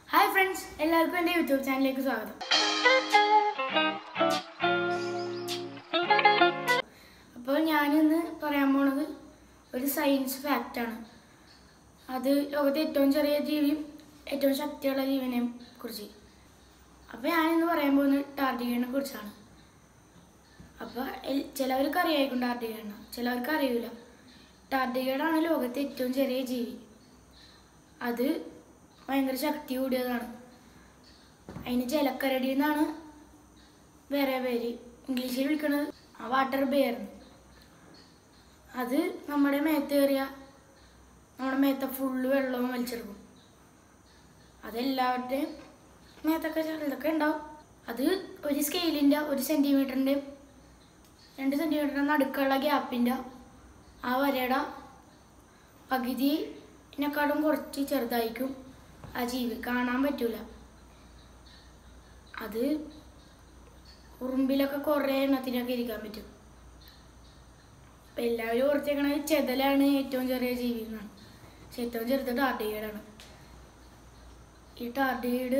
Hi friends എല്ലാവർക്കും എൻ്റെ YouTube ചാനലിലേക്ക് സ്വാഗതം അപ്പോൾ ഞാനിന്ന് പറയാൻ പോണത് ഒരു സയൻസ് ഫാക്റ്റാണ് അത് ലോകത്തെ ഏറ്റവും ചെറിയ ജീവിയും ഏറ്റവും ശക്തിയുള്ള ജീവനെയും കുറിച്ച് അപ്പോൾ ഞാനിന്ന് പറയാൻ പോകുന്നത് ടാർഡിഗനെ കുറിച്ചാണ് അപ്പോൾ ചിലവർക്ക് അറിയായിരിക്കും ടാർഡിഗേണ ചിലവർക്ക് അറിയില്ല ടാർഡിഗേഡാണ് ലോകത്തെ ഏറ്റവും ചെറിയ ജീവി അത് ഭയങ്കര ശക്തി കൂടിയതാണ് അതിന് ജലക്കരടി എന്നാണ് വേറെ പേര് ഇംഗ്ലീഷിൽ വിളിക്കുന്നത് ആ വാട്ടർ ബെയർ അത് നമ്മുടെ മേത്ത് കയറിയ നമ്മുടെ മേത്ത ഫുള്ള് വെള്ളവും വലിച്ചെടുക്കും അതെല്ലാവരുടെയും മേത്തൊക്കെ ചിലതൊക്കെ ഉണ്ടാവും അത് ഒരു സ്കെയിലിൻ്റെ ഒരു സെൻറ്റിമീറ്ററിൻ്റെയും രണ്ട് സെൻറ്റിമീറ്ററിൻ്റെ നടുക്കുള്ള ഗ്യാപ്പിൻ്റെ ആ വരയുടെ പകുതിനെക്കാളും കുറച്ച് ചെറുതായിരിക്കും ആ ജീവി കാണാൻ പറ്റൂല അത് ഉറുമ്പിലൊക്കെ കുറേ എണ്ണത്തിനൊക്കെ ഇരിക്കാൻ പറ്റും അപ്പം എല്ലാവരും ഓർത്തേക്കണത് ചെതലാണ് ഏറ്റവും ചെറിയ ജീവി എന്നാണ് പക്ഷെ ഏറ്റവും ചെറുത് ടാർഡിഗേഡാണ് ഈ ടാർഡിഗേഡ്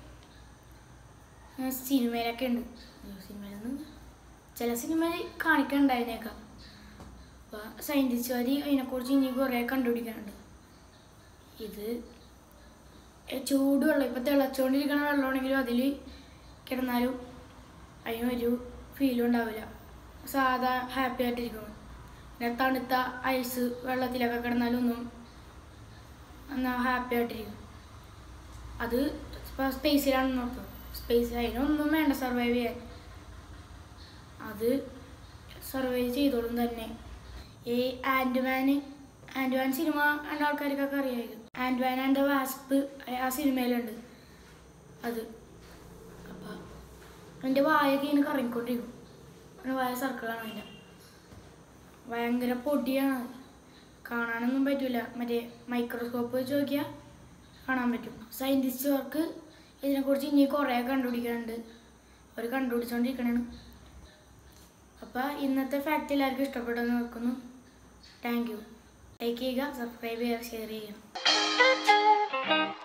സിനിമയിലൊക്കെ ഉണ്ട് സിനിമയിലൊന്നും ചില സിനിമയിൽ കാണിക്കണ്ടായിരുന്നേക്കാം അപ്പോൾ സയൻറ്റിസ്റ്റുകാർ അതിനെക്കുറിച്ച് ഇനി കുറേ കണ്ടുപിടിക്കാനുണ്ട് ഇത് ചൂടുവെള്ളം ഇപ്പം തിളച്ചുകൊണ്ടിരിക്കുന്ന വെള്ളമാണെങ്കിലും അതിൽ കിടന്നാലും അതിനൊരു ഫീലും ഉണ്ടാവില്ല സാധാ ഹാപ്പി ആയിട്ടിരിക്കും പിന്നെ തണുത്ത ഐസ് വെള്ളത്തിലൊക്കെ കിടന്നാലും ഒന്നും എന്നാൽ ഹാപ്പി ആയിട്ടിരിക്കും അത് ഇപ്പോൾ സ്പേസിലാണെന്ന് നോക്കും സ്പേസ് അതിനൊന്നും വേണ്ട സർവൈവ് ചെയ്യാൻ അത് സർവൈവ് ചെയ്തോളും തന്നെ ഈ ആൻഡ്മാന് ആൻഡ്മാൻ സിനിമ കണ്ട ആൾക്കാർക്കൊക്കെ അറിയായിരിക്കും ആൻഡ്മാൻ ആൻഡ് ദ വാസ്പ് ആ സിനിമയിലുണ്ട് അത് അപ്പം എൻ്റെ വായൊക്കെ ഇങ്ങനെ കറങ്ങിക്കൊണ്ടിരിക്കും എൻ്റെ വായ സർക്കിളാണ് അതിൻ്റെ ഭയങ്കര പൊടിയാണ് അത്. കാണാനൊന്നും പറ്റില്ല മറ്റേ മൈക്രോസ്കോപ്പ് വെച്ച് നോക്കിയാൽ കാണാൻ പറ്റും സയൻറ്റിസ്റ്റുകാർക്ക് ഇതിനെക്കുറിച്ച് ഇനി കുറേ കണ്ടുപിടിക്കാനുണ്ട് അവർ കണ്ടുപിടിച്ചുകൊണ്ടിരിക്കണേണ് അപ്പോൾ ഇന്നത്തെ ഫാക്റ്റ് എല്ലാവർക്കും ഇഷ്ടപ്പെട്ടെന്ന് നോക്കുന്നു താങ്ക് യു ലൈക്ക് ചെയ്യുക സബ്സ്ക്രൈബ് ചെയ്യുക ഷെയർ ചെയ്യുക